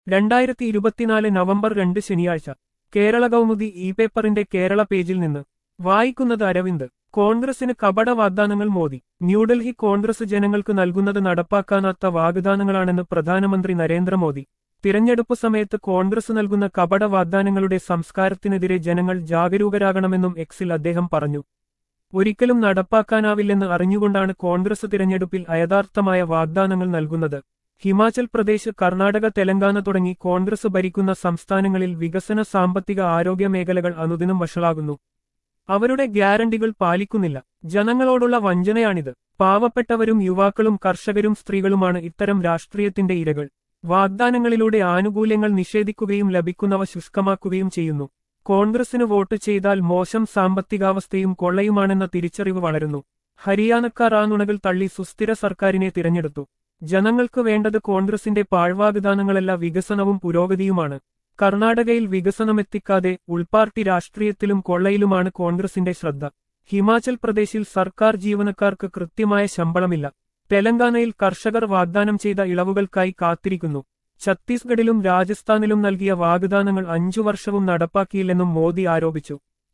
രണ്ടായിരത്തി ഇരുപത്തിനാല് നവംബർ രണ്ട് ശനിയാഴ്ച കേരള കൗമുദി ഇ പേപ്പറിന്റെ കേരള പേജിൽ നിന്ന് വായിക്കുന്നത് അരവിന്ദ് കോൺഗ്രസിന് കപട വാഗ്ദാനങ്ങൾ മോദി ന്യൂഡൽഹി കോൺഗ്രസ് ജനങ്ങൾക്ക് നൽകുന്നത് നടപ്പാക്കാനാത്ത വാഗ്ദാനങ്ങളാണെന്ന് പ്രധാനമന്ത്രി നരേന്ദ്രമോദി തിരഞ്ഞെടുപ്പ് സമയത്ത് കോൺഗ്രസ് നൽകുന്ന കപട വാഗ്ദാനങ്ങളുടെ സംസ്കാരത്തിനെതിരെ ജനങ്ങൾ ജാഗരൂകരാകണമെന്നും എക്സിൽ അദ്ദേഹം പറഞ്ഞു ഒരിക്കലും നടപ്പാക്കാനാവില്ലെന്ന് അറിഞ്ഞുകൊണ്ടാണ് കോൺഗ്രസ് തിരഞ്ഞെടുപ്പിൽ അയഥാർത്ഥമായ വാഗ്ദാനങ്ങൾ നൽകുന്നത് ഹിമാചൽ പ്രദേശ് കർണാടക തെലങ്കാന തുടങ്ങി കോൺഗ്രസ് ഭരിക്കുന്ന സംസ്ഥാനങ്ങളിൽ വികസന സാമ്പത്തിക ആരോഗ്യ മേഖലകൾ അനുദിനം വഷളാകുന്നു അവരുടെ ഗ്യാരണ്ടികൾ പാലിക്കുന്നില്ല ജനങ്ങളോടുള്ള വഞ്ചനയാണിത് പാവപ്പെട്ടവരും യുവാക്കളും കർഷകരും സ്ത്രീകളുമാണ് ഇത്തരം രാഷ്ട്രീയത്തിന്റെ ഇരകൾ വാഗ്ദാനങ്ങളിലൂടെ ആനുകൂല്യങ്ങൾ നിഷേധിക്കുകയും ലഭിക്കുന്നവ ശുഷ്കമാക്കുകയും ചെയ്യുന്നു കോൺഗ്രസിന് വോട്ട് ചെയ്താൽ മോശം സാമ്പത്തികാവസ്ഥയും കൊള്ളയുമാണെന്ന തിരിച്ചറിവ് വളരുന്നു ഹരിയാനക്കാർ ആ നുണകൾ തള്ളി സുസ്ഥിര സർക്കാരിനെ തിരഞ്ഞെടുത്തു ജനങ്ങൾക്ക് വേണ്ടത് കോൺഗ്രസിന്റെ പാഴ്വാഗ്ദാനങ്ങളല്ല വികസനവും പുരോഗതിയുമാണ് കർണാടകയിൽ വികസനമെത്തിക്കാതെ ഉൾപാർട്ടി രാഷ്ട്രീയത്തിലും കൊള്ളയിലുമാണ് കോൺഗ്രസിന്റെ ശ്രദ്ധ ഹിമാചൽ പ്രദേശിൽ സർക്കാർ ജീവനക്കാർക്ക് കൃത്യമായ ശമ്പളമില്ല തെലങ്കാനയിൽ കർഷകർ വാഗ്ദാനം ചെയ്ത ഇളവുകൾക്കായി കാത്തിരിക്കുന്നു ഛത്തീസ്ഗഡിലും രാജസ്ഥാനിലും നൽകിയ വാഗ്ദാനങ്ങൾ അഞ്ചു വർഷവും നടപ്പാക്കിയില്ലെന്നും മോദി ആരോപിച്ചു